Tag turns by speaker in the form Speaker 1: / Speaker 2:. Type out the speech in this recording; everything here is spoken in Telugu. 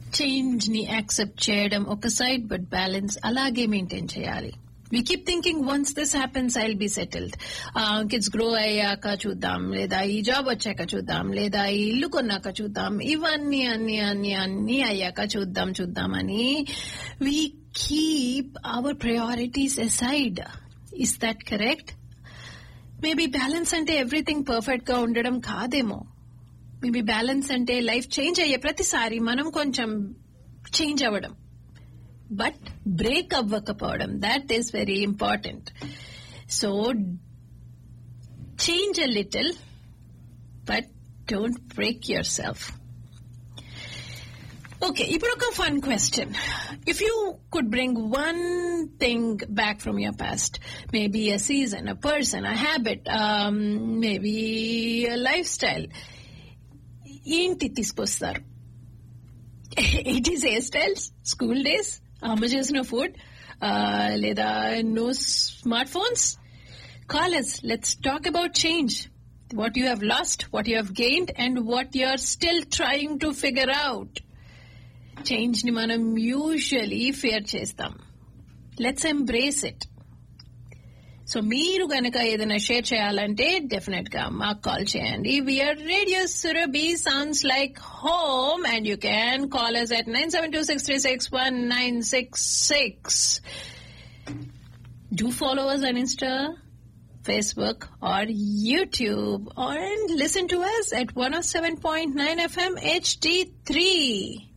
Speaker 1: చేంజ్ ని యాక్సెప్ట్ చేయడం ఒక సైడ్ బట్ బ్యాలెన్స్ అలాగే మెయింటైన్ చేయాలి we keep thinking once this happens I'll be settled kids grow అయ్యాక చూద్దాం లేదా ఈ జాబ్ వచ్చాక చూద్దాం లేదా ఈ ఇల్లు కొన్నాక చూద్దాం ఇవన్నీ అన్ని అన్ని అన్ని అయ్యాక చూద్దాం చూద్దామని we keep our priorities aside is that correct maybe balance అంటే ఎవ్రీథింగ్ పర్ఫెక్ట్ గా ఉండడం కాదేమో మేబీ బ్యాలెన్స్ అంటే లైఫ్ చేంజ్ అయ్యే ప్రతిసారి మనం కొంచెం చేంజ్ అవ్వడం బట్ బ్రేక్ అవ్వకపోవడం that is very important so change a little but don't break yourself okay ఇప్పుడు ఒక fun question if you could bring one thing back from your past maybe a season a person a habit maybe life lifestyle ఏంటి తీసుకొస్తారు it is hairstyles school days అమ్మ చేసిన ఫుడ్ లేదా no smartphones college let's talk about change what you have lost what you have gained and what you are still trying to figure out change ని మనం యూజువలీ ఫేర్ చేస్తాం లెట్స్ ఎంబ్రేస్ ఇట్ సో మీరు గనక ఏదైనా షేర్ చేయాలంటే డెఫినెట్ గా మాకు కాల్ చేయండి VR radio Surabhi sounds like home and you can call us at nine seven two six three six one nine six six do follow us on Insta, Facebook, or YouTube, or and listen to us at 107.9 FM HD3.